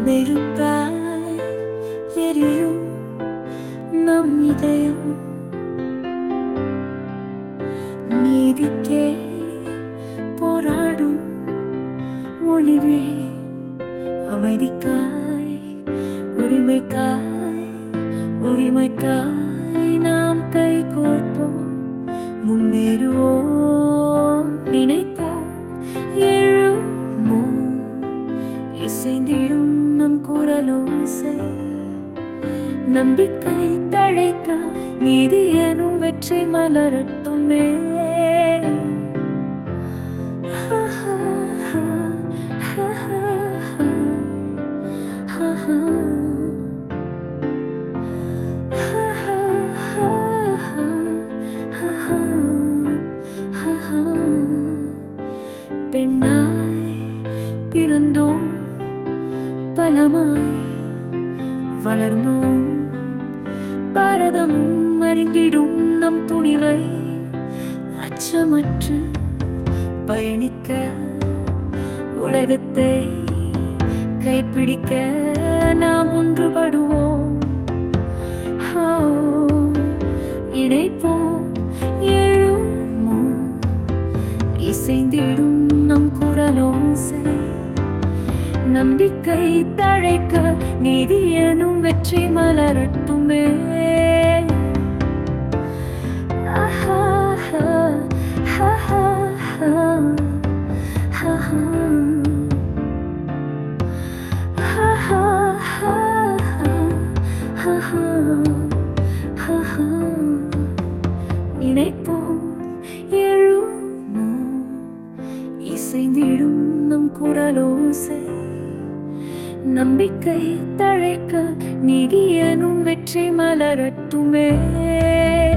நெருப்பாய் எரியும் நம் இதயம் நீதிக்கே போராடும் ஒளிவே அமைதிக்காய் உரிமைக்காய் உரிமைக்காய் நாம் கை கோர்ப்போம் முன்னேறுவோம் நினைப்போம் எழுமோம் இசைந்திடும் நம் குரலோசை நம்பிக்கை தழைக்க நீதி எனும் வெற்றி மலரட்டுமே பெண்ணாய் பிறந்தோம் பலமாய் வளர்ந்தோம் பாரதம் அறிந்திடும் நம் துணிவை அச்சமற்று பயணிக்க உலகத்தை கைப்பிடிக்க நாம் ஒன்றுபடுவோம் ஓ, இணைப்போம் எழுமோம் இசைந்திடும் நம் குரலோசை நம்பிக்கை தழைக்க நீதி எனும் வெற்றி மலரட்டுமே ஆஹா, ஆஹா, ஆஹா, ஆஹா. ஆஹா, ஆஹா, ஆஹா. இணைப்போம் எழுமோம் இசைந்திடும் நம் குரலோசை நம்பிக்கை தழைக்க நீதி எனும் வெற்றி மலரட்டுமே